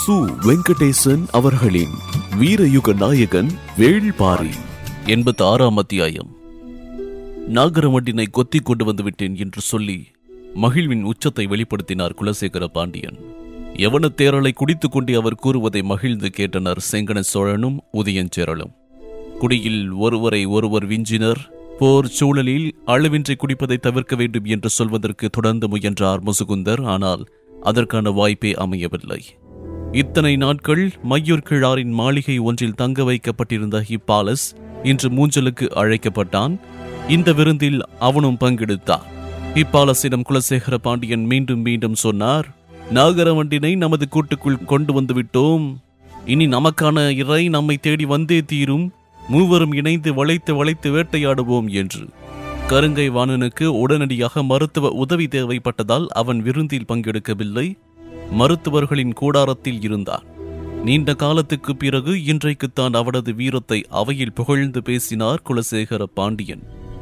சு வெங்கடேசன் அவர்களின் வீரயுக நாயகன் வேள்பாரி எண்பத்தி ஆறாம் அத்தியாயம் நாகரமட்டினை கொத்திக் கொண்டு வந்து விட்டேன் என்று சொல்லி மகிழ்வின் உச்சத்தை வெளிப்படுத்தினார் குலசேகர பாண்டியன் யவன தேரலை குடித்துக் கொண்டே அவர் கூறுவதை மகிழ்ந்து கேட்டனர் செங்கன சோழனும் உதயஞ்சேரலும் குடியில் ஒருவரை ஒருவர் விஞ்சினர் போர் சூழலில் அளவின்றி குடிப்பதை தவிர்க்க வேண்டும் என்று சொல்வதற்கு தொடர்ந்து முயன்றார் முசுகுந்தர் ஆனால் அதற்கான வாய்ப்பே அமையவில்லை இத்தனை நாட்கள் மையூர் கிழாரின் மாளிகை ஒன்றில் தங்க வைக்கப்பட்டிருந்த ஹிப்பாலஸ் இன்று மூஞ்சலுக்கு அழைக்கப்பட்டான் இந்த விருந்தில் அவனும் பங்கெடுத்தான் ஹிப்பாலஸிடம் குலசேகர பாண்டியன் மீண்டும் மீண்டும் சொன்னார் நாகரவண்டினை நமது கூட்டுக்குள் கொண்டு வந்து விட்டோம் இனி நமக்கான இறை நம்மை தேடி வந்தே தீரும் மூவரும் இணைந்து வளைத்து வளைத்து வேட்டையாடுவோம் என்று கருங்கை வாணனுக்கு உடனடியாக மருத்துவ உதவி தேவைப்பட்டதால் அவன் விருந்தில் பங்கெடுக்கவில்லை மருத்துவர்களின் கூடாரத்தில் இருந்தான் நீண்ட காலத்துக்கு பிறகு இன்றைக்குத்தான் அவனது வீரத்தை அவையில் புகழ்ந்து பேசினார் குலசேகர பாண்டியன்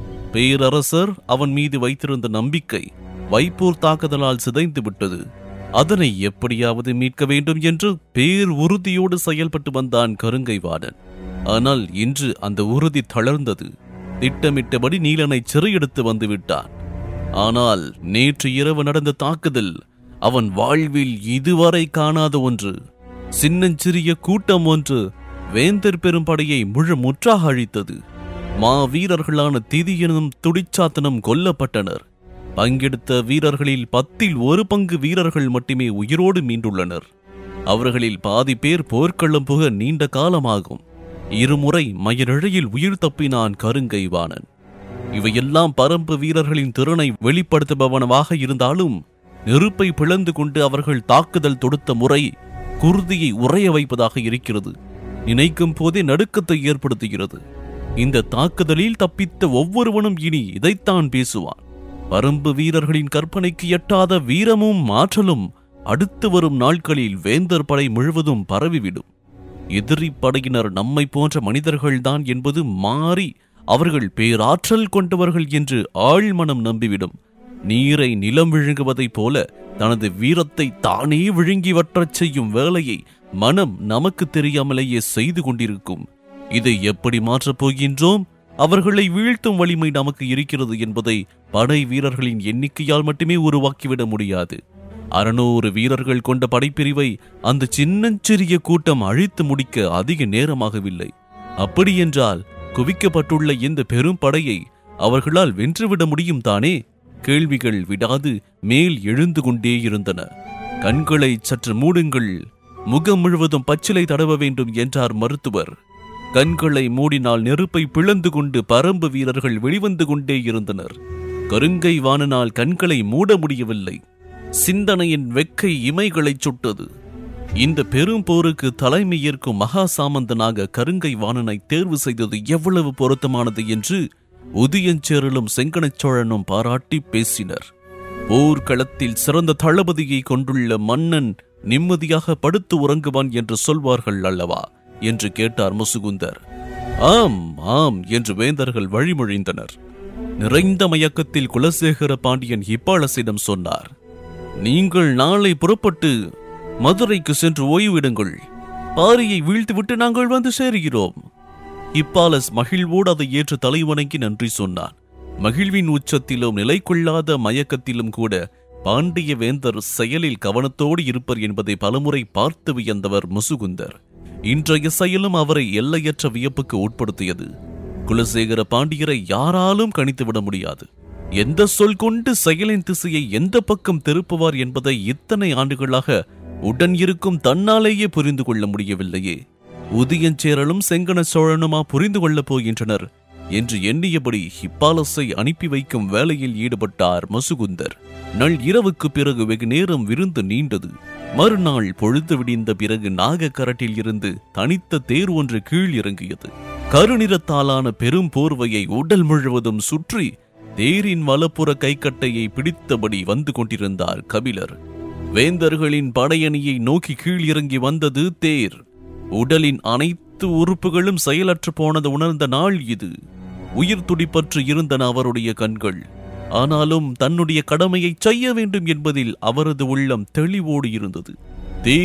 பேரரசர் அவன் மீது வைத்திருந்த நம்பிக்கை வைப்போர் தாக்குதலால் சிதைந்து விட்டது அதனை எப்படியாவது மீட்க வேண்டும் என்று பேர் உறுதியோடு செயல்பட்டு வந்தான் கருங்கை வாணன் ஆனால் இன்று அந்த உறுதி தளர்ந்தது திட்டமிட்டபடி நீலனை சிறையெடுத்து வந்து விட்டான் ஆனால் நேற்று இரவு நடந்த தாக்குதல் அவன் வாழ்வில் இதுவரை காணாத ஒன்று சின்னஞ்சிறிய கூட்டம் ஒன்று வேந்தர் பெரும்படையை முழு முற்றாக அழித்தது மா வீரர்களான திதியனும் துடிச்சாத்தனும் கொல்லப்பட்டனர் பங்கெடுத்த வீரர்களில் பத்தில் ஒரு பங்கு வீரர்கள் மட்டுமே உயிரோடு மீண்டுள்ளனர் அவர்களில் பாதி பேர் போர்க்களம் புக நீண்ட காலமாகும் இருமுறை மயிரிழையில் உயிர் தப்பினான் கருங்கை வாணன் இவையெல்லாம் பரம்பு வீரர்களின் திறனை வெளிப்படுத்துபவனவாக இருந்தாலும் நெருப்பை பிளந்து கொண்டு அவர்கள் தாக்குதல் தொடுத்த முறை குருதியை உறைய வைப்பதாக இருக்கிறது நினைக்கும் போதே நடுக்கத்தை ஏற்படுத்துகிறது இந்த தாக்குதலில் தப்பித்த ஒவ்வொருவனும் இனி இதைத்தான் பேசுவான் பரம்பு வீரர்களின் கற்பனைக்கு எட்டாத வீரமும் ஆற்றலும் அடுத்து வரும் நாட்களில் வேந்தர் படை முழுவதும் பரவிவிடும் எதிரி படையினர் நம்மை போன்ற மனிதர்கள்தான் என்பது மாறி அவர்கள் பேராற்றல் கொண்டவர்கள் என்று ஆழ்மனம் நம்பிவிடும் நீரை நிலம் விழுங்குவதைப் போல தனது வீரத்தை தானே விழுங்கி வற்றச் செய்யும் வேலையை மனம் நமக்கு தெரியாமலேயே செய்து கொண்டிருக்கும் இதை எப்படி மாற்றப் போகின்றோம் அவர்களை வீழ்த்தும் வலிமை நமக்கு இருக்கிறது என்பதை படை வீரர்களின் எண்ணிக்கையால் மட்டுமே உருவாக்கிவிட முடியாது அறுநூறு வீரர்கள் கொண்ட படைப்பிரிவை அந்த சின்னஞ்சிறிய கூட்டம் அழித்து முடிக்க அதிக நேரமாகவில்லை அப்படியென்றால் குவிக்கப்பட்டுள்ள இந்த பெரும் படையை அவர்களால் வென்றுவிட முடியும் தானே கேள்விகள் விடாது மேல் எழுந்து கொண்டே இருந்தன கண்களை சற்று மூடுங்கள் முகம் முழுவதும் பச்சிலை தடவ வேண்டும் என்றார் மருத்துவர் கண்களை மூடினால் நெருப்பை பிளந்து கொண்டு பரம்பு வீரர்கள் வெளிவந்து கொண்டே இருந்தனர் கருங்கை வாணனால் கண்களை மூட முடியவில்லை சிந்தனையின் வெக்கை இமைகளைச் சுட்டது இந்த பெரும் போருக்கு தலைமை ஏற்கும் மகா சாமந்தனாக கருங்கை வாணனை தேர்வு செய்தது எவ்வளவு பொருத்தமானது என்று உதயஞ்சேரலும் செங்கனச் சோழனும் பாராட்டி பேசினர் போர்க்களத்தில் சிறந்த தளபதியை கொண்டுள்ள மன்னன் நிம்மதியாக படுத்து உறங்குவான் என்று சொல்வார்கள் அல்லவா என்று கேட்டார் முசுகுந்தர் ஆம் ஆம் என்று வேந்தர்கள் வழிமொழிந்தனர் நிறைந்த மயக்கத்தில் குலசேகர பாண்டியன் ஹிப்பாளசிடம் சொன்னார் நீங்கள் நாளை புறப்பட்டு மதுரைக்கு சென்று ஓய்விடுங்கள் பாரியை வீழ்த்துவிட்டு நாங்கள் வந்து சேருகிறோம் இப்பாலஸ் மகிழ்வோடு அதை ஏற்று தலைவணங்கி நன்றி சொன்னான் மகிழ்வின் உச்சத்திலும் நிலை கொள்ளாத மயக்கத்திலும் கூட பாண்டிய வேந்தர் செயலில் கவனத்தோடு இருப்பர் என்பதை பலமுறை பார்த்து வியந்தவர் முசுகுந்தர் இன்றைய செயலும் அவரை எல்லையற்ற வியப்புக்கு உட்படுத்தியது குலசேகர பாண்டியரை யாராலும் கணித்துவிட முடியாது எந்த சொல் கொண்டு செயலின் திசையை எந்த பக்கம் திருப்புவார் என்பதை இத்தனை ஆண்டுகளாக உடன் இருக்கும் தன்னாலேயே புரிந்து கொள்ள முடியவில்லையே உதயஞ்சேரலும் செங்கன சோழனுமா புரிந்து கொள்ளப் போகின்றனர் என்று எண்ணியபடி ஹிப்பாலஸை அனுப்பி வைக்கும் வேலையில் ஈடுபட்டார் மசுகுந்தர் நள் இரவுக்கு பிறகு வெகு நேரம் விருந்து நீண்டது மறுநாள் பொழுது விடிந்த பிறகு நாகக்கரட்டில் இருந்து தனித்த தேர் ஒன்று கீழ் இறங்கியது கருநிறத்தாலான பெரும் போர்வையை உடல் முழுவதும் சுற்றி தேரின் வலப்புற கைக்கட்டையை பிடித்தபடி வந்து கொண்டிருந்தார் கபிலர் வேந்தர்களின் படையணியை நோக்கி கீழ் இறங்கி வந்தது தேர் உடலின் அனைத்து உறுப்புகளும் செயலற்று போனது உணர்ந்த நாள் இது உயிர் துடிப்பற்று இருந்தன அவருடைய கண்கள் ஆனாலும் தன்னுடைய கடமையை செய்ய வேண்டும் என்பதில் அவரது உள்ளம் தெளிவோடு இருந்தது தேர்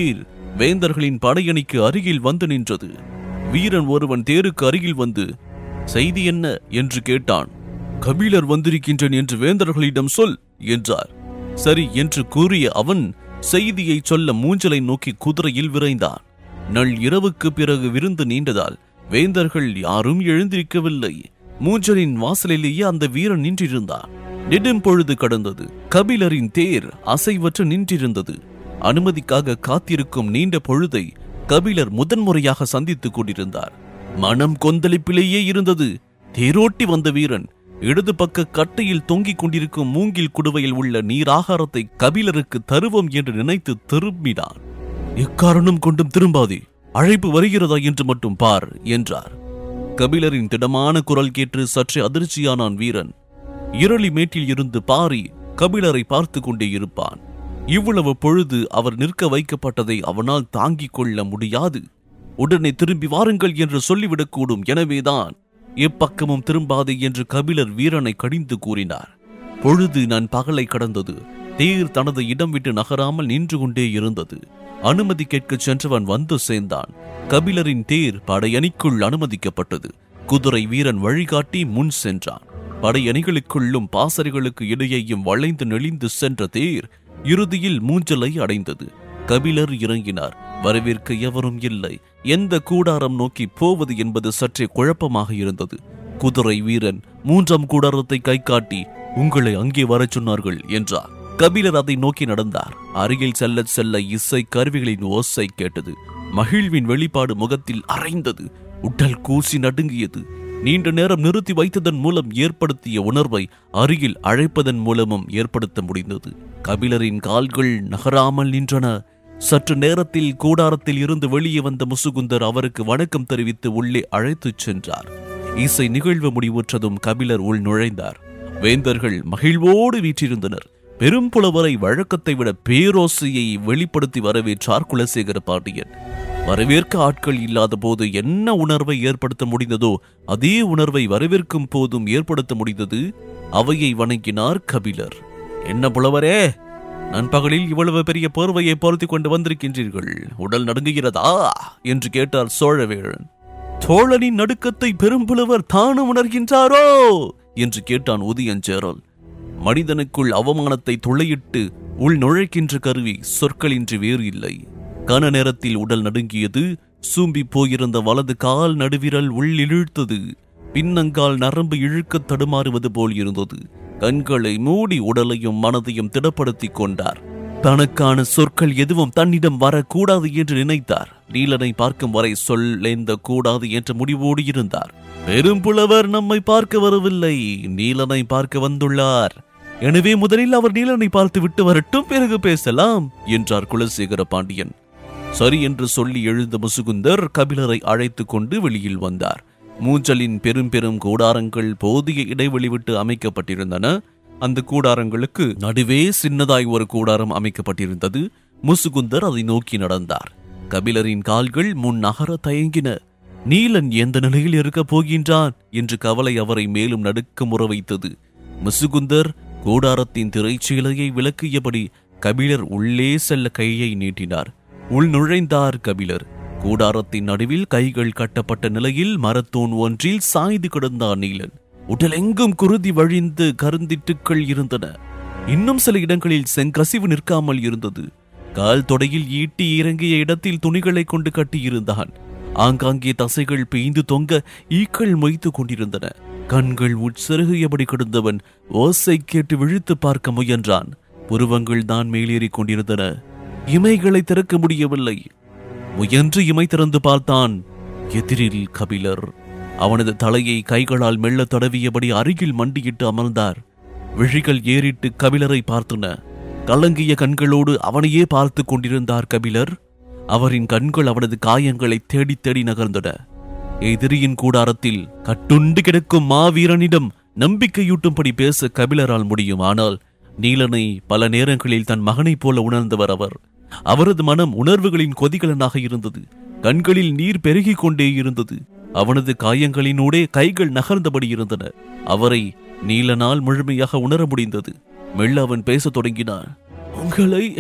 வேந்தர்களின் படையணிக்கு அருகில் வந்து நின்றது வீரன் ஒருவன் தேருக்கு அருகில் வந்து செய்தி என்ன என்று கேட்டான் கபிலர் வந்திருக்கின்றேன் என்று வேந்தர்களிடம் சொல் என்றார் சரி என்று கூறிய அவன் செய்தியை சொல்ல மூஞ்சலை நோக்கி குதிரையில் விரைந்தான் நள் இரவுக்கு பிறகு விருந்து நீண்டதால் வேந்தர்கள் யாரும் எழுந்திருக்கவில்லை மூஞ்சலின் வாசலிலேயே அந்த வீரன் நின்றிருந்தான் நெடும் பொழுது கடந்தது கபிலரின் தேர் அசைவற்று நின்றிருந்தது அனுமதிக்காக காத்திருக்கும் நீண்ட பொழுதை கபிலர் முதன்முறையாக சந்தித்துக் கொண்டிருந்தார் மனம் கொந்தளிப்பிலேயே இருந்தது தேரோட்டி வந்த வீரன் இடது பக்க கட்டையில் தொங்கிக் கொண்டிருக்கும் மூங்கில் குடுவையில் உள்ள நீராகாரத்தை கபிலருக்கு தருவோம் என்று நினைத்து திரும்பினான் எக்காரணம் கொண்டும் திரும்பாதே அழைப்பு வருகிறதா என்று மட்டும் பார் என்றார் கபிலரின் திடமான குரல் கேட்டு சற்றே அதிர்ச்சியானான் வீரன் இரளி மேட்டில் இருந்து பாரி கபிலரை பார்த்து கொண்டே இருப்பான் இவ்வளவு பொழுது அவர் நிற்க வைக்கப்பட்டதை அவனால் தாங்கிக் கொள்ள முடியாது உடனே திரும்பி வாருங்கள் என்று சொல்லிவிடக்கூடும் எனவேதான் எப்பக்கமும் திரும்பாதே என்று கபிலர் வீரனை கடிந்து கூறினார் பொழுது நான் பகலை கடந்தது தேர் தனது இடம் விட்டு நகராமல் நின்று கொண்டே இருந்தது அனுமதி கேட்கச் சென்றவன் வந்து சேர்ந்தான் கபிலரின் தேர் படையணிக்குள் அனுமதிக்கப்பட்டது குதிரை வீரன் வழிகாட்டி முன் சென்றான் படையணிகளுக்குள்ளும் பாசறைகளுக்கு இடையேயும் வளைந்து நெளிந்து சென்ற தேர் இறுதியில் மூஞ்சலை அடைந்தது கபிலர் இறங்கினார் வரவேற்க எவரும் இல்லை எந்த கூடாரம் நோக்கி போவது என்பது சற்றே குழப்பமாக இருந்தது குதிரை வீரன் மூன்றாம் கூடாரத்தை கை காட்டி உங்களை அங்கே வரச் சொன்னார்கள் என்றார் கபிலர் அதை நோக்கி நடந்தார் அருகில் செல்ல செல்ல இசை கருவிகளின் ஓசை கேட்டது மகிழ்வின் வெளிப்பாடு முகத்தில் அரைந்தது உடல் கூசி நடுங்கியது நீண்ட நேரம் நிறுத்தி வைத்ததன் மூலம் ஏற்படுத்திய உணர்வை அருகில் அழைப்பதன் மூலமும் ஏற்படுத்த முடிந்தது கபிலரின் கால்கள் நகராமல் நின்றன சற்று நேரத்தில் கூடாரத்தில் இருந்து வெளியே வந்த முசுகுந்தர் அவருக்கு வணக்கம் தெரிவித்து உள்ளே அழைத்துச் சென்றார் இசை நிகழ்வு முடிவுற்றதும் கபிலர் உள் நுழைந்தார் வேந்தர்கள் மகிழ்வோடு வீற்றிருந்தனர் பெரும்புலவரை வழக்கத்தை விட பேரோசையை வெளிப்படுத்தி வரவேற்றார் குலசேகர பாண்டியன் வரவேற்க ஆட்கள் இல்லாத போது என்ன உணர்வை ஏற்படுத்த முடிந்ததோ அதே உணர்வை வரவேற்கும் போதும் ஏற்படுத்த முடிந்தது அவையை வணங்கினார் கபிலர் என்ன புலவரே நண்பகலில் இவ்வளவு பெரிய போர்வையை பொருத்தி கொண்டு வந்திருக்கின்றீர்கள் உடல் நடுங்குகிறதா என்று கேட்டார் சோழவேழன் தோழனின் நடுக்கத்தை பெரும்புலவர் தானும் உணர்கின்றாரோ என்று கேட்டான் உதயஞ்சேரல் மனிதனுக்குள் அவமானத்தை துளையிட்டு உள் நுழைக்கின்ற கருவி சொற்களின்றி வேறு இல்லை கன நேரத்தில் உடல் நடுங்கியது சூம்பி போயிருந்த வலது கால் நடுவிரல் உள் இழுத்தது பின்னங்கால் நரம்பு இழுக்க தடுமாறுவது போல் இருந்தது கண்களை மூடி உடலையும் மனதையும் திடப்படுத்திக் கொண்டார் தனக்கான சொற்கள் எதுவும் தன்னிடம் வரக்கூடாது என்று நினைத்தார் நீலனை பார்க்கும் வரை சொல்லேந்த கூடாது என்ற முடிவோடு இருந்தார் பெரும்புலவர் நம்மை பார்க்க வரவில்லை நீலனை பார்க்க வந்துள்ளார் எனவே முதலில் அவர் நீலனை பார்த்து விட்டு வரட்டும் பிறகு பேசலாம் என்றார் குலசேகர பாண்டியன் சரி என்று சொல்லி எழுந்த முசுகுந்தர் கபிலரை அழைத்துக் கொண்டு வெளியில் வந்தார் மூஞ்சலின் பெரும் பெரும் கூடாரங்கள் போதிய இடைவெளி விட்டு அமைக்கப்பட்டிருந்தன அந்த கூடாரங்களுக்கு நடுவே சின்னதாய் ஒரு கூடாரம் அமைக்கப்பட்டிருந்தது முசுகுந்தர் அதை நோக்கி நடந்தார் கபிலரின் கால்கள் முன் நகர தயங்கின நீலன் எந்த நிலையில் இருக்கப் போகின்றான் என்று கவலை அவரை மேலும் நடுக்க முற வைத்தது முசுகுந்தர் கூடாரத்தின் திரைச்சீலையை விளக்கியபடி கபிலர் உள்ளே செல்ல கையை நீட்டினார் உள் நுழைந்தார் கபிலர் கூடாரத்தின் நடுவில் கைகள் கட்டப்பட்ட நிலையில் மரத்தூண் ஒன்றில் சாய்ந்து கிடந்தான் நீலன் உடலெங்கும் குருதி வழிந்து கருந்திட்டுக்கள் இருந்தன இன்னும் சில இடங்களில் செங்கசிவு நிற்காமல் இருந்தது கால் தொடையில் ஈட்டி இறங்கிய இடத்தில் துணிகளை கொண்டு கட்டியிருந்தான் ஆங்காங்கே தசைகள் பெய்ந்து தொங்க ஈக்கள் மொய்த்து கொண்டிருந்தன கண்கள் உட்செருகியபடி கிடந்தவன் ஓசை கேட்டு விழித்து பார்க்க முயன்றான் புருவங்கள் தான் மேலேறிக் கொண்டிருந்தன இமைகளை திறக்க முடியவில்லை முயன்று இமை திறந்து பார்த்தான் எதிரில் கபிலர் அவனது தலையை கைகளால் மெல்ல தடவியபடி அருகில் மண்டியிட்டு அமர்ந்தார் விழிகள் ஏறிட்டு கபிலரை பார்த்தன கலங்கிய கண்களோடு அவனையே பார்த்து கொண்டிருந்தார் கபிலர் அவரின் கண்கள் அவனது காயங்களை தேடி தேடி நகர்ந்தன எதிரியின் கூடாரத்தில் கட்டுண்டு கிடக்கும் மாவீரனிடம் நம்பிக்கையூட்டும்படி பேச கபிலரால் முடியும் ஆனால் நீலனை பல நேரங்களில் தன் மகனைப் போல உணர்ந்தவர் அவர் அவரது மனம் உணர்வுகளின் கொதிகலனாக இருந்தது கண்களில் நீர் பெருகிக் கொண்டே இருந்தது அவனது காயங்களினூடே கைகள் நகர்ந்தபடி இருந்தன அவரை நீலனால் முழுமையாக உணர முடிந்தது மெல்ல அவன் பேசத் தொடங்கினான் உங்களை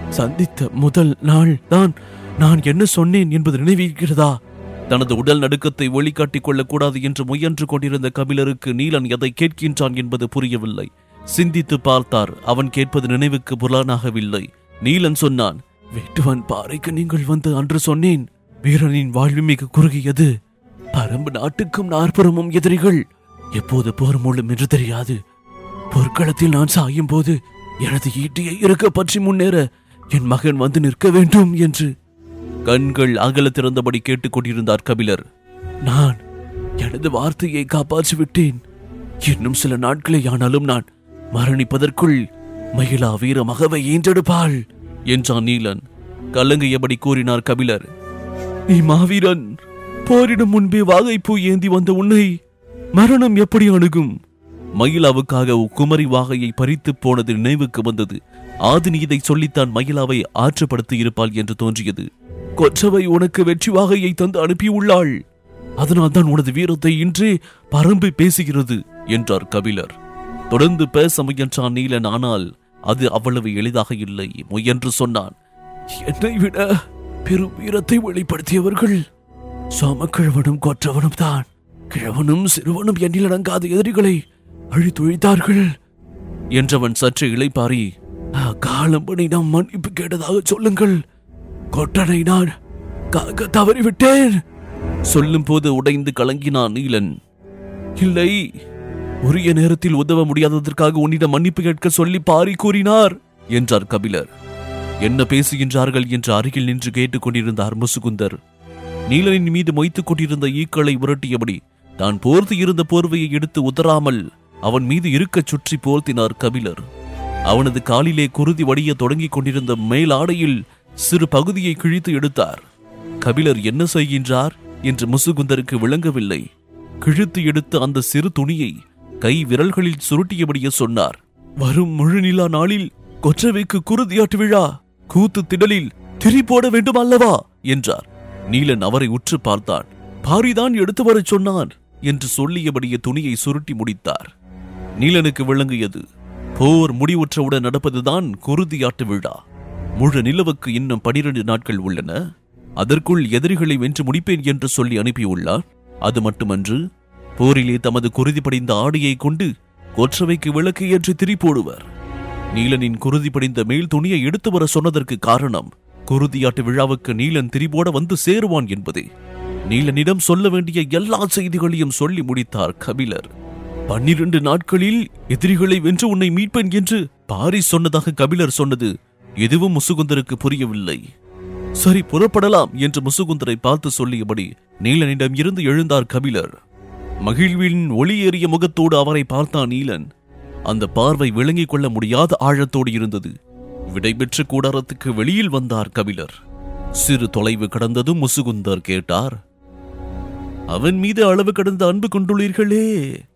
சந்தித்த முதல் நாள் தான் நான் என்ன சொன்னேன் என்பது நினைவிருக்கிறதா தனது உடல் நடுக்கத்தை வெளிக்காட்டிக் கொள்ளக்கூடாது என்று முயன்று கொண்டிருந்த கபிலருக்கு நீலன் எதை கேட்கின்றான் என்பது புரியவில்லை சிந்தித்து பார்த்தார் அவன் கேட்பது நினைவுக்கு புலனாகவில்லை நீலன் சொன்னான் வெட்டுவன் பாறைக்கு நீங்கள் வந்து அன்று சொன்னேன் வீரனின் வாழ்வு மிக குறுகியது பரம்பு நாட்டுக்கும் நாற்புறமும் எதிரிகள் எப்போது போர் மூலம் என்று தெரியாது போர்க்களத்தில் நான் சாயும் போது எனது ஈட்டியை இருக்க பற்றி முன்னேற என் மகன் வந்து நிற்க வேண்டும் என்று கண்கள் அகல திறந்தபடி கேட்டுக் கொண்டிருந்தார் கபிலர் நான் எனது வார்த்தையை காப்பாற்றி விட்டேன் இன்னும் சில நாட்களே ஆனாலும் நான் மரணிப்பதற்குள் மகிழா வீர மகவை ஈன்றெடுப்பாள் என்றான் நீலன் கலங்கியபடி கூறினார் கபிலர் நீ மாவீரன் போரிடும் முன்பே வாகைப்பூ ஏந்தி வந்த உன்னை மரணம் எப்படி அணுகும் மயிலாவுக்காக குமரி வாகையை பறித்து போனது நினைவுக்கு வந்தது ஆதினி இதை சொல்லித்தான் மயிலாவை ஆற்றுப்படுத்தி இருப்பாள் என்று தோன்றியது கொற்றவை உனக்கு வெற்றி வாகையை தந்து அனுப்பியுள்ளாள் அதனால் தான் உனது வீரத்தை இன்றே பரம்பு பேசுகிறது என்றார் கபிலர் தொடர்ந்து பேச முயன்றான் நீலன் ஆனால் அது அவ்வளவு எளிதாக இல்லை முயன்று சொன்னான் என்னை விட பெரும் வீரத்தை வெளிப்படுத்தியவர்கள் சோமக்கிழவனும் கொற்றவனும் தான் கிழவனும் சிறுவனும் எண்ணில் அடங்காத எதிரிகளை அழித்தொழித்தார்கள் என்றவன் சற்று இளைப்பாரி காலம்பனை நாம் மன்னிப்பு கேட்டதாக சொல்லுங்கள் கொட்டனை நான் காக்க தவறிவிட்டேன் சொல்லும் போது உடைந்து கலங்கினான் நீலன் இல்லை உரிய நேரத்தில் உதவ முடியாததற்காக உன்னிடம் மன்னிப்பு கேட்க சொல்லி பாரி கூறினார் என்றார் கபிலர் என்ன பேசுகின்றார்கள் என்று அருகில் நின்று கேட்டுக் கொண்டிருந்தார் முசுகுந்தர் நீலனின் மீது மொய்த்துக் கொண்டிருந்த ஈக்களை உரட்டியபடி தான் போர்த்து இருந்த போர்வையை எடுத்து உதறாமல் அவன் மீது இருக்கச் சுற்றி போர்த்தினார் கபிலர் அவனது காலிலே குருதி வடிய தொடங்கிக் கொண்டிருந்த மேலாடையில் சிறு பகுதியை கிழித்து எடுத்தார் கபிலர் என்ன செய்கின்றார் என்று முசுகுந்தருக்கு விளங்கவில்லை கிழித்து எடுத்த அந்த சிறு துணியை கை விரல்களில் சுருட்டியபடியே சொன்னார் வரும் முழுநிலா நாளில் கொற்றவைக்கு குருதியாட்டு விழா கூத்து திடலில் திரி போட வேண்டும் அல்லவா என்றார் நீலன் அவரை உற்று பார்த்தான் பாரிதான் எடுத்து வரச் சொன்னான் என்று சொல்லியபடியே துணியை சுருட்டி முடித்தார் நீலனுக்கு விளங்கியது போர் முடிவுற்றவுடன் நடப்பதுதான் குருதியாட்டு விழா முழு நிலவுக்கு இன்னும் பனிரெண்டு நாட்கள் உள்ளன அதற்குள் எதிரிகளை வென்று முடிப்பேன் என்று சொல்லி அனுப்பியுள்ளார் அது மட்டுமன்று போரிலே தமது குருதி படிந்த ஆடையை கொண்டு கொற்றவைக்கு விளக்கு ஏற்றி திரி போடுவர் நீலனின் குருதி படிந்த மேல் துணியை எடுத்து வர சொன்னதற்கு காரணம் குருதியாட்டு விழாவுக்கு நீலன் திரிபோட வந்து சேருவான் என்பதே நீலனிடம் சொல்ல வேண்டிய எல்லா செய்திகளையும் சொல்லி முடித்தார் கபிலர் பன்னிரண்டு நாட்களில் எதிரிகளை வென்று உன்னை மீட்பேன் என்று பாரி சொன்னதாக கபிலர் சொன்னது எதுவும் முசுகுந்தருக்கு புரியவில்லை சரி புறப்படலாம் என்று முசுகுந்தரை பார்த்து சொல்லியபடி நீலனிடம் இருந்து எழுந்தார் கபிலர் மகிழ்வின் ஒளியேறிய முகத்தோடு அவரை பார்த்தான் நீலன் அந்த பார்வை விளங்கிக் கொள்ள முடியாத ஆழத்தோடு இருந்தது விடைபெற்று கூடாரத்துக்கு வெளியில் வந்தார் கபிலர் சிறு தொலைவு கடந்ததும் முசுகுந்தர் கேட்டார் அவன் மீது அளவு கடந்த அன்பு கொண்டுள்ளீர்களே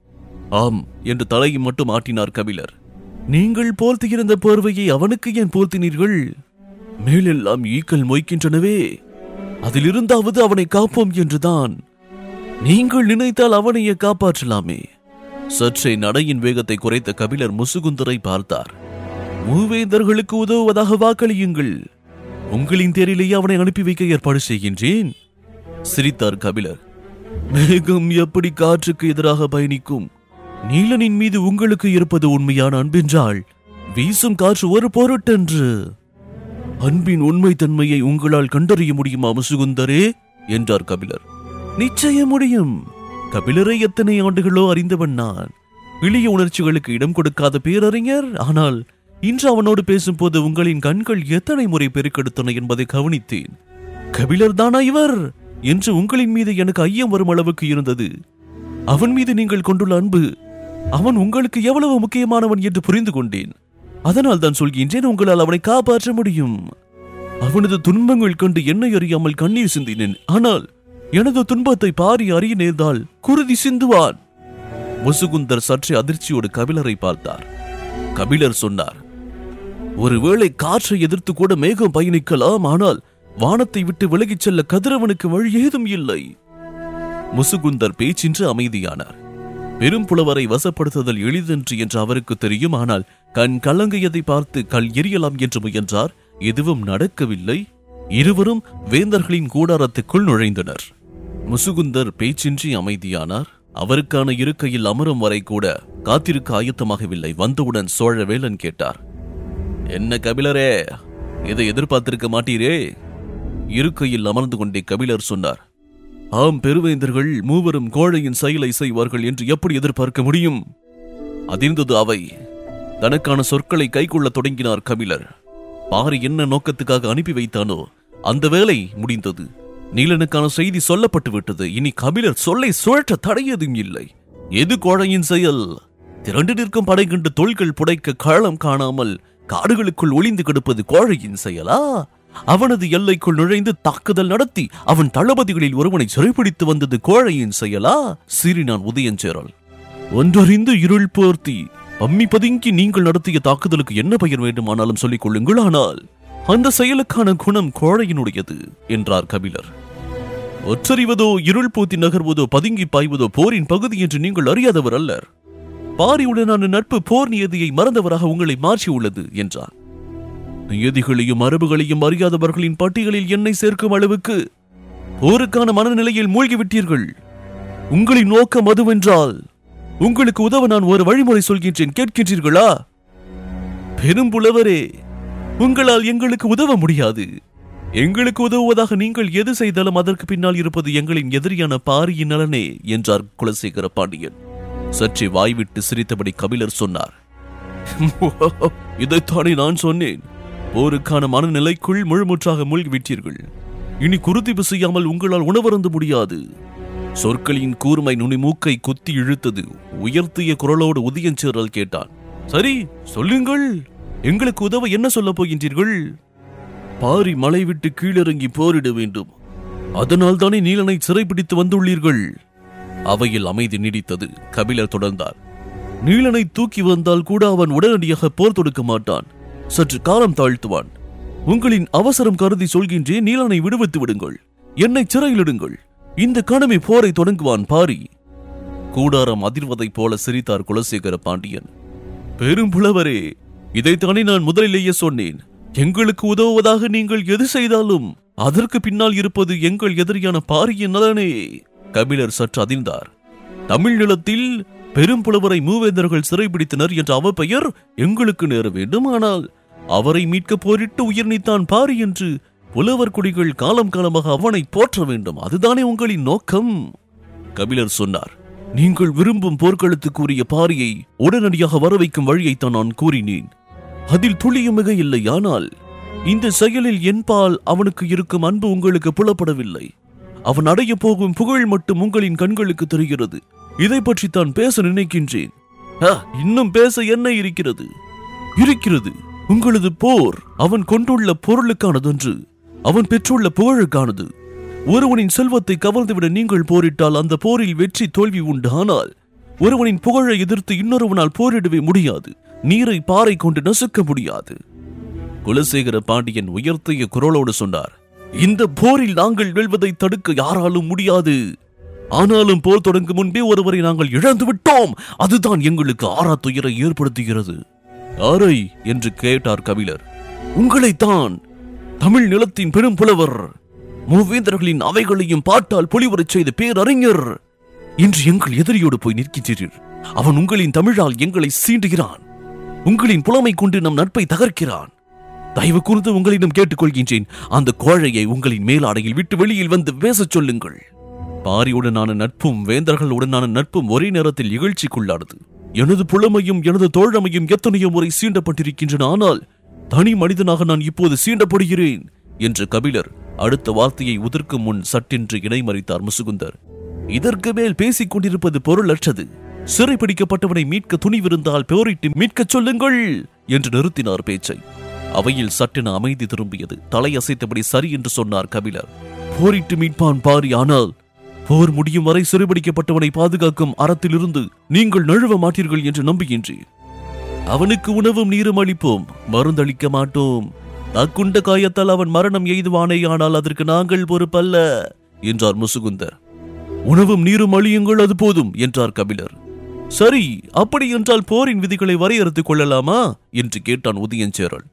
ஆம் என்று தலையை மட்டும் ஆட்டினார் கபிலர் நீங்கள் போர்த்தியிருந்த போர்வையை அவனுக்கு ஏன் போர்த்தினீர்கள் மேலெல்லாம் ஈக்கள் மொய்க்கின்றனவே அதிலிருந்தாவது அவனை காப்போம் என்றுதான் நீங்கள் நினைத்தால் அவனையே காப்பாற்றலாமே சற்றே நடையின் வேகத்தை குறைத்த கபிலர் முசுகுந்தரை பார்த்தார் மூவேந்தர்களுக்கு உதவுவதாக வாக்களியுங்கள் உங்களின் தேரிலேயே அவனை அனுப்பி வைக்க ஏற்பாடு செய்கின்றேன் சிரித்தார் கபிலர் மேகம் எப்படி காற்றுக்கு எதிராக பயணிக்கும் நீலனின் மீது உங்களுக்கு இருப்பது உண்மையான அன்பென்றால் வீசும் காற்று ஒரு பொருட்டன்று அன்பின் உண்மை தன்மையை உங்களால் கண்டறிய முடியுமா முசுகுந்தரே என்றார் கபிலர் நிச்சயம் முடியும் கபிலரை எத்தனை ஆண்டுகளோ அறிந்தவன் நான் எளிய உணர்ச்சிகளுக்கு இடம் கொடுக்காத பேரறிஞர் ஆனால் இன்று அவனோடு பேசும்போது உங்களின் கண்கள் எத்தனை முறை பெருக்கெடுத்தன என்பதை கவனித்தேன் கபிலர் தானா இவர் என்று உங்களின் மீது எனக்கு ஐயம் வரும் அளவுக்கு இருந்தது அவன் மீது நீங்கள் கொண்டுள்ள அன்பு அவன் உங்களுக்கு எவ்வளவு முக்கியமானவன் என்று புரிந்து கொண்டேன் அதனால் தான் சொல்கின்றேன் உங்களால் அவனை காப்பாற்ற முடியும் அவனது துன்பங்கள் கண்டு என்னை அறியாமல் கண்ணீர் சிந்தினேன் ஆனால் எனது துன்பத்தை பாரி அறிய நேர்ந்தால் குருதி சிந்துவான் முசுகுந்தர் சற்றே அதிர்ச்சியோடு கபிலரை பார்த்தார் கபிலர் சொன்னார் ஒருவேளை காற்றை எதிர்த்து கூட மேகம் பயணிக்கலாம் ஆனால் வானத்தை விட்டு விலகிச் செல்ல கதிரவனுக்கு வழி ஏதும் இல்லை முசுகுந்தர் பேச்சின்று அமைதியானார் பெரும் புலவரை வசப்படுத்துதல் எளிதன்று என்று அவருக்கு தெரியும் ஆனால் கண் கலங்கியதை பார்த்து கல் எரியலாம் என்று முயன்றார் எதுவும் நடக்கவில்லை இருவரும் வேந்தர்களின் கூடாரத்துக்குள் நுழைந்தனர் முசுகுந்தர் பேச்சின்றி அமைதியானார் அவருக்கான இருக்கையில் அமரும் வரை கூட காத்திருக்க ஆயத்தமாகவில்லை வந்தவுடன் சோழவேலன் கேட்டார் என்ன கபிலரே இதை எதிர்பார்த்திருக்க மாட்டீரே இருக்கையில் அமர்ந்து கொண்டே கபிலர் சொன்னார் ஆம் பெருவேந்தர்கள் மூவரும் கோழையின் செயலை செய்வார்கள் என்று எப்படி எதிர்பார்க்க முடியும் அதிர்ந்தது அவை தனக்கான சொற்களை கைக்கொள்ள தொடங்கினார் கபிலர் பாரி என்ன நோக்கத்துக்காக அனுப்பி வைத்தானோ அந்த வேலை முடிந்தது நீலனுக்கான செய்தி சொல்லப்பட்டு விட்டது இனி கபிலர் சொல்லை சுழற்ற தடையதும் இல்லை எது கோழையின் செயல் திரண்டு நிற்கும் படை கண்டு தோள்கள் புடைக்க காலம் காணாமல் காடுகளுக்குள் ஒளிந்து கிடப்பது கோழையின் செயலா அவனது எல்லைக்குள் நுழைந்து தாக்குதல் நடத்தி அவன் தளபதிகளில் ஒருவனை சிறைப்பிடித்து வந்தது கோழையின் செயலா சீறினான் உதயஞ்சேரல் ஒன்றறிந்து இருள் போர்த்தி அம்மி பதுங்கி நீங்கள் நடத்திய தாக்குதலுக்கு என்ன பெயர் வேண்டுமானாலும் சொல்லிக் கொள்ளுங்கள் ஆனால் அந்த செயலுக்கான குணம் கோழையினுடையது என்றார் கபிலர் ஒற்றறிவதோ இருள் பூத்தி நகர்வதோ பதுங்கி பாய்வதோ போரின் பகுதி என்று நீங்கள் அறியாதவர் அல்லர் பாரியுடனான நட்பு போர் நியதியை மறந்தவராக உங்களை மாற்றியுள்ளது என்றார் நியதிகளையும் மரபுகளையும் அறியாதவர்களின் பட்டியலில் என்னை சேர்க்கும் அளவுக்கு போருக்கான மனநிலையில் மூழ்கிவிட்டீர்கள் உங்களின் நோக்கம் அதுவென்றால் உங்களுக்கு உதவ நான் ஒரு வழிமுறை சொல்கின்றேன் கேட்கின்றீர்களா பெரும்புலவரே உங்களால் எங்களுக்கு உதவ முடியாது எங்களுக்கு உதவுவதாக நீங்கள் எது செய்தாலும் அதற்கு பின்னால் இருப்பது எங்களின் எதிரியான பாரியின் நலனே என்றார் குலசேகர பாண்டியன் சற்றே வாய்விட்டு சிரித்தபடி கபிலர் சொன்னார் இதைத்தானே நான் சொன்னேன் போருக்கான மனநிலைக்குள் முழுமுற்றாக மூழ்கிவிட்டீர்கள் இனி குருதிப்பு செய்யாமல் உங்களால் உணவருந்த முடியாது சொற்களின் கூர்மை நுனி மூக்கை குத்தி இழுத்தது உயர்த்திய குரலோடு உதயஞ்சேரல் கேட்டான் சரி சொல்லுங்கள் எங்களுக்கு உதவ என்ன சொல்லப் போகின்றீர்கள் பாரி மலை விட்டு கீழிறங்கி போரிட வேண்டும் அதனால் தானே நீலனை சிறைப்பிடித்து வந்துள்ளீர்கள் அவையில் அமைதி நீடித்தது கபிலர் தொடர்ந்தார் நீலனை தூக்கி வந்தால் கூட அவன் உடனடியாக போர் தொடுக்க மாட்டான் சற்று காலம் தாழ்த்துவான் உங்களின் அவசரம் கருதி சொல்கின்றேன் நீலனை விடுவித்து விடுங்கள் என்னை சிறையிலிடுங்கள் இந்த கணமே போரை தொடங்குவான் பாரி கூடாரம் அதிர்வதைப் போல சிரித்தார் குலசேகர பாண்டியன் பெரும்புலவரே இதைத்தானே நான் முதலிலேயே சொன்னேன் எங்களுக்கு உதவுவதாக நீங்கள் எது செய்தாலும் அதற்கு பின்னால் இருப்பது எங்கள் எதிரியான பாரியின் நலனே கபிலர் சற்று அதிர்ந்தார் தமிழ் நிலத்தில் பெரும்புலவரை மூவேந்தர்கள் சிறைபிடித்தனர் என்ற அவப்பெயர் எங்களுக்கு நேர வேண்டும் ஆனால் அவரை மீட்க போரிட்டு உயிர் நீத்தான் பாரி என்று புலவர் குடிகள் காலம் காலமாக அவனை போற்ற வேண்டும் அதுதானே உங்களின் நோக்கம் கபிலர் சொன்னார் நீங்கள் விரும்பும் போர்க்களத்துக்குரிய பாரியை உடனடியாக வர வைக்கும் வழியைத்தான் நான் கூறினேன் அதில் துளியும் மிக இல்லை ஆனால் இந்த செயலில் என்பால் அவனுக்கு இருக்கும் அன்பு உங்களுக்கு புலப்படவில்லை அவன் அடைய போகும் புகழ் மட்டும் உங்களின் கண்களுக்கு தெரிகிறது இதை பற்றி தான் பேச நினைக்கின்றேன் ஆ, இன்னும் பேச என்ன இருக்கிறது இருக்கிறது உங்களது போர் அவன் கொண்டுள்ள பொருளுக்கானதொன்று அவன் பெற்றுள்ள புகழுக்கானது ஒருவனின் செல்வத்தை கவர்ந்துவிட நீங்கள் போரிட்டால் அந்த போரில் வெற்றி தோல்வி உண்டு ஆனால் ஒருவனின் புகழை எதிர்த்து இன்னொருவனால் போரிடவே முடியாது நீரை பாறை கொண்டு நசுக்க முடியாது குலசேகர பாண்டியன் உயர்த்திய குரலோடு சொன்னார் இந்த போரில் நாங்கள் வெல்வதை தடுக்க யாராலும் முடியாது ஆனாலும் போர் தொடங்கும் முன்பே ஒருவரை நாங்கள் இழந்து விட்டோம் அதுதான் எங்களுக்கு ஆறா துயரை ஏற்படுத்துகிறது யாரை என்று கேட்டார் கபிலர் உங்களைத்தான் தமிழ் நிலத்தின் பெரும் புலவர் மூவேந்தர்களின் அவைகளையும் பாட்டால் பொலிவரச் செய்த பேரறிஞர் இன்று எங்கள் எதிரியோடு போய் நிற்கின்றீர்கள் அவன் உங்களின் தமிழால் எங்களை சீண்டுகிறான் உங்களின் புலமை கொண்டு நம் நட்பை தகர்க்கிறான் தயவு கூர்ந்து உங்களிடம் கேட்டுக்கொள்கின்றேன் அந்த கோழையை உங்களின் மேலாடையில் விட்டு வெளியில் வந்து பேசச் சொல்லுங்கள் பாரியுடனான நட்பும் வேந்தர்களுடனான நட்பும் ஒரே நேரத்தில் இகழ்ச்சிக்குள்ளானது எனது புலமையும் எனது தோழமையும் எத்தனையோ முறை சீண்டப்பட்டிருக்கின்றன ஆனால் தனி மனிதனாக நான் இப்போது சீண்டப்படுகிறேன் என்று கபிலர் அடுத்த வார்த்தையை உதிர்க்கும் முன் சட்டென்று இடைமறித்தார் முசுகுந்தர் இதற்கு மேல் பேசிக் கொண்டிருப்பது பொருளற்றது சிறைப்பிடிக்கப்பட்டவனை மீட்க துணிவிருந்தால் போரிட்டு மீட்கச் சொல்லுங்கள் என்று நிறுத்தினார் பேச்சை அவையில் சட்டென அமைதி திரும்பியது தலையசைத்தபடி சரி என்று சொன்னார் கபிலர் போரிட்டு மீட்பான் பாரி ஆனால் போர் முடியும் வரை சிறைபிடிக்கப்பட்டவனை பாதுகாக்கும் அறத்திலிருந்து நீங்கள் நழுவ மாட்டீர்கள் என்று நம்புகின்றேன் அவனுக்கு உணவும் நீரும் அளிப்போம் மருந்தளிக்க மாட்டோம் தக்குண்ட காயத்தால் அவன் மரணம் எய்துவானே ஆனால் அதற்கு நாங்கள் பொறுப்பல்ல என்றார் முசுகுந்தர் உணவும் நீரும் அழியுங்கள் அது போதும் என்றார் கபிலர் சரி அப்படி என்றால் போரின் விதிகளை வரையறுத்துக் கொள்ளலாமா என்று கேட்டான் உதயஞ்சேரல்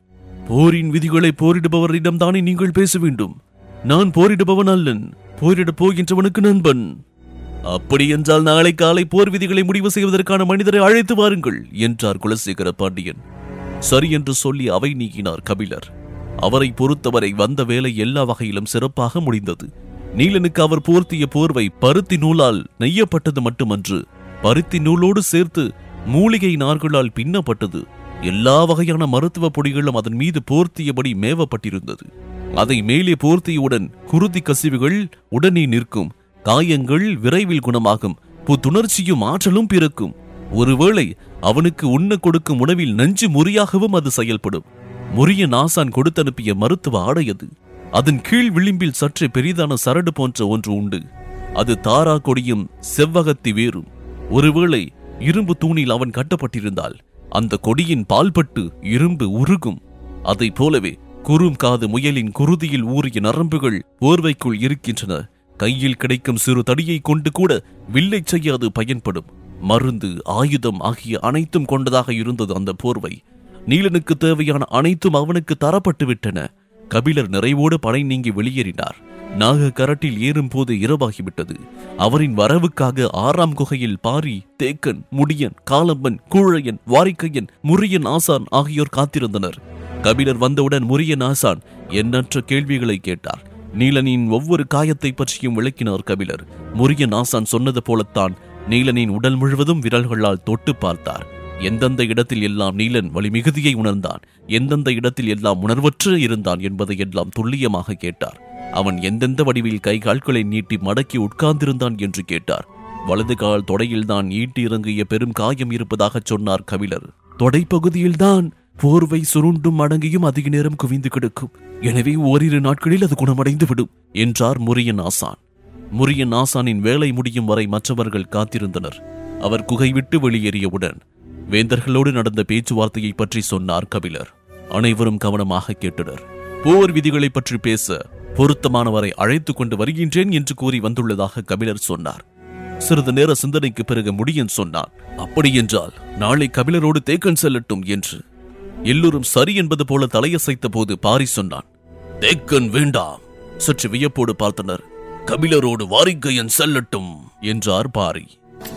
போரின் விதிகளை போரிடுபவரிடம் தானே நீங்கள் பேச வேண்டும் நான் போரிடுபவன் அல்லன் போரிடப் போகின்றவனுக்கு நண்பன் அப்படி என்றால் நாளை காலை போர் விதிகளை முடிவு செய்வதற்கான மனிதரை அழைத்து வாருங்கள் என்றார் குலசேகர பாண்டியன் சரி என்று சொல்லி அவை நீக்கினார் கபிலர் அவரை பொறுத்தவரை வந்த வேலை எல்லா வகையிலும் சிறப்பாக முடிந்தது நீலனுக்கு அவர் போர்த்திய போர்வை பருத்தி நூலால் நெய்யப்பட்டது மட்டுமன்று பருத்தி நூலோடு சேர்த்து மூலிகை நார்களால் பின்னப்பட்டது எல்லா வகையான மருத்துவ பொடிகளும் அதன் மீது போர்த்தியபடி மேவப்பட்டிருந்தது அதை மேலே போர்த்தியவுடன் குருதி கசிவுகள் உடனே நிற்கும் காயங்கள் விரைவில் குணமாகும் புத்துணர்ச்சியும் ஆற்றலும் பிறக்கும் ஒருவேளை அவனுக்கு உண்ண கொடுக்கும் உணவில் நஞ்சு முறியாகவும் அது செயல்படும் முறிய நாசான் கொடுத்தனுப்பிய மருத்துவ ஆடை அது அதன் கீழ் விளிம்பில் சற்றே பெரிதான சரடு போன்ற ஒன்று உண்டு அது தாரா கொடியும் செவ்வகத்தி வேரும் ஒருவேளை இரும்பு தூணில் அவன் கட்டப்பட்டிருந்தால் அந்த கொடியின் பால்பட்டு இரும்பு உருகும் அதைப் போலவே குறும் காது முயலின் குருதியில் ஊறிய நரம்புகள் போர்வைக்குள் இருக்கின்றன கையில் கிடைக்கும் சிறு தடியை கொண்டு கூட வில்லை செய்ய அது பயன்படும் மருந்து ஆயுதம் ஆகிய அனைத்தும் கொண்டதாக இருந்தது அந்த போர்வை நீலனுக்கு தேவையான அனைத்தும் அவனுக்கு தரப்பட்டு விட்டன கபிலர் நிறைவோடு படை நீங்கி வெளியேறினார் நாக கரட்டில் ஏறும்போது இரவாகிவிட்டது அவரின் வரவுக்காக ஆறாம் குகையில் பாரி தேக்கன் முடியன் காலம்பன் கூழையன் வாரிக்கையன் முரியன் ஆசான் ஆகியோர் காத்திருந்தனர் கபிலர் வந்தவுடன் முரியன் ஆசான் எண்ணற்ற கேள்விகளை கேட்டார் நீலனின் ஒவ்வொரு காயத்தை பற்றியும் விளக்கினார் கபிலர் முரியன் ஆசான் சொன்னது போலத்தான் நீலனின் உடல் முழுவதும் விரல்களால் தொட்டு பார்த்தார் எந்தெந்த இடத்தில் எல்லாம் நீலன் வலிமிகுதியை உணர்ந்தான் எந்தெந்த இடத்தில் எல்லாம் உணர்வற்று இருந்தான் என்பதை எல்லாம் துல்லியமாக கேட்டார் அவன் எந்தெந்த வடிவில் கை கால்களை நீட்டி மடக்கி உட்கார்ந்திருந்தான் என்று கேட்டார் வலது கால் தொடையில்தான் ஈட்டி இறங்கிய பெரும் காயம் இருப்பதாகச் சொன்னார் கபிலர் தொடைப்பகுதியில்தான் போர்வை சுருண்டும் மடங்கியும் அதிக நேரம் குவிந்து கிடக்கும் எனவே ஓரிரு நாட்களில் அது குணமடைந்து விடும் என்றார் முரியன் ஆசான் முரியன் ஆசானின் வேலை முடியும் வரை மற்றவர்கள் காத்திருந்தனர் அவர் குகை விட்டு வெளியேறியவுடன் வேந்தர்களோடு நடந்த பேச்சுவார்த்தையை பற்றி சொன்னார் கபிலர் அனைவரும் கவனமாக கேட்டனர் போர் விதிகளை பற்றி பேச பொருத்தமானவரை அழைத்துக் கொண்டு வருகின்றேன் என்று கூறி வந்துள்ளதாக கபிலர் சொன்னார் சிறிது நேர சிந்தனைக்கு பிறகு முடியன் சொன்னான் அப்படியென்றால் நாளை கபிலரோடு தேக்கன் செல்லட்டும் என்று எல்லோரும் சரி என்பது போல தலையசைத்த போது பாரி சொன்னான் தேக்கன் வேண்டாம் சற்று வியப்போடு பார்த்தனர் கபிலரோடு வாரிக்கையன் செல்லட்டும் என்றார் பாரி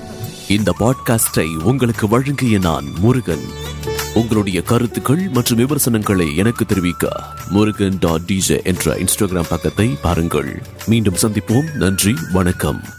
இந்த பாட்காஸ்டை உங்களுக்கு வழங்கிய நான் முருகன் உங்களுடைய கருத்துக்கள் மற்றும் விமர்சனங்களை எனக்கு தெரிவிக்க முருகன் டாட் டிஜே என்ற இன்ஸ்டாகிராம் பக்கத்தை பாருங்கள் மீண்டும் சந்திப்போம் நன்றி வணக்கம்